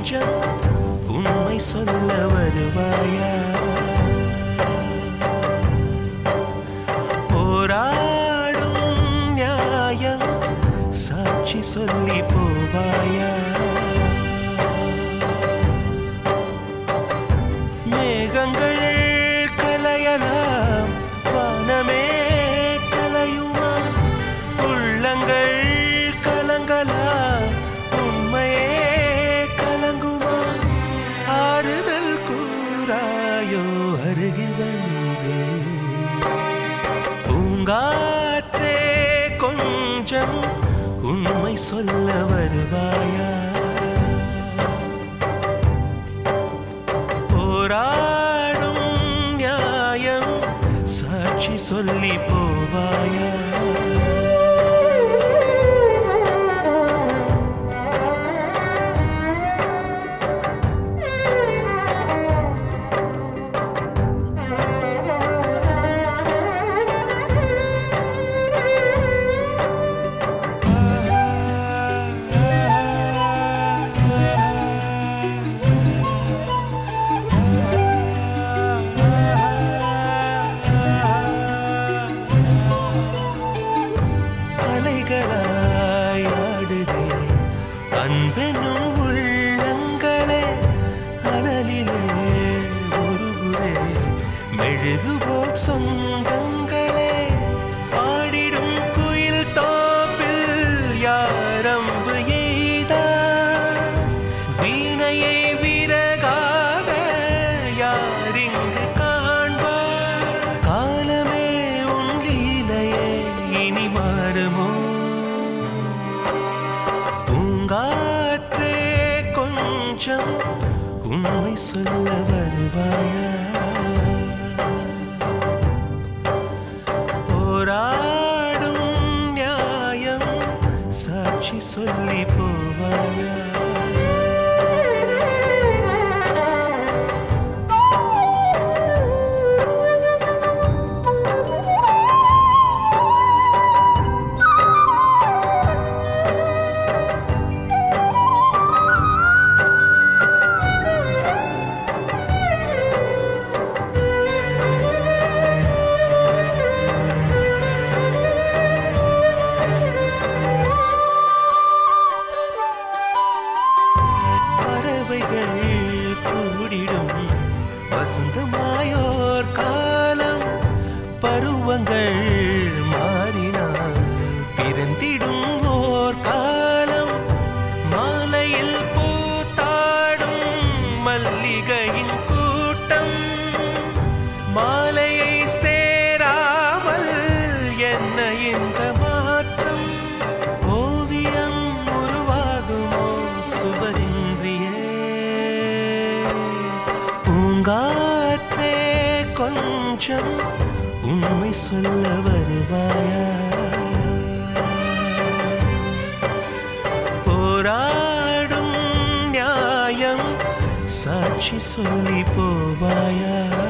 கொஞ்சம் உண்மை சொல்ல வருவாயா போராடும் நியாயம் சாட்சி சொல்லி போவாயா மேகங்கள் கலையலாம் வானமே கலையுமா உள்ளங்கள் கலங்கலாம் உண்மையே கலங்குமா ஆறுதல் கூறாயோ அருகில் வந்தே பூங்காற்றே கொஞ்சம் உண்மை சொல்ல வருவாயா போராடும் நியாயம் சாட்சி சொல்லி போவாயா அலைகளாய் ஆடுதே அன்பெனும் உள்ளங்களே அனலிலே உருகுதே மெழுகுபோல் சொந்தங்களே பாடிடும் குயில் தோப்பில் யாரம்பு எய்தார் வீணையை விறகாக யாரிங்கு காண்பார் காலமே உன் லீலையே இனி மாறுமோ பூங்காற்றே கொஞ்சம் உண்மை சொல்ல வருவாயா போராடும் நியாயம் சாட்சி சொல்லி போவாயா பறவைகள் கூடிடும் வசந்தமாயோர் காலம் பருவங்கள் மாறினால் பிறந்திடும் ஓர் காலம் மாலையில் பூத்தாடும் மல்லிகையின் கூட்டம் மாலையை சேராமல் என்ன இந்த மாற்றம் ஓவியம் உருவாகுமோ சுவரின்றியே பூங்காற்றே கொஞ்சம் உண்மை சொல்ல வருவாயா போராடும் நியாயம் சாட்சி சொல்லி போவாயா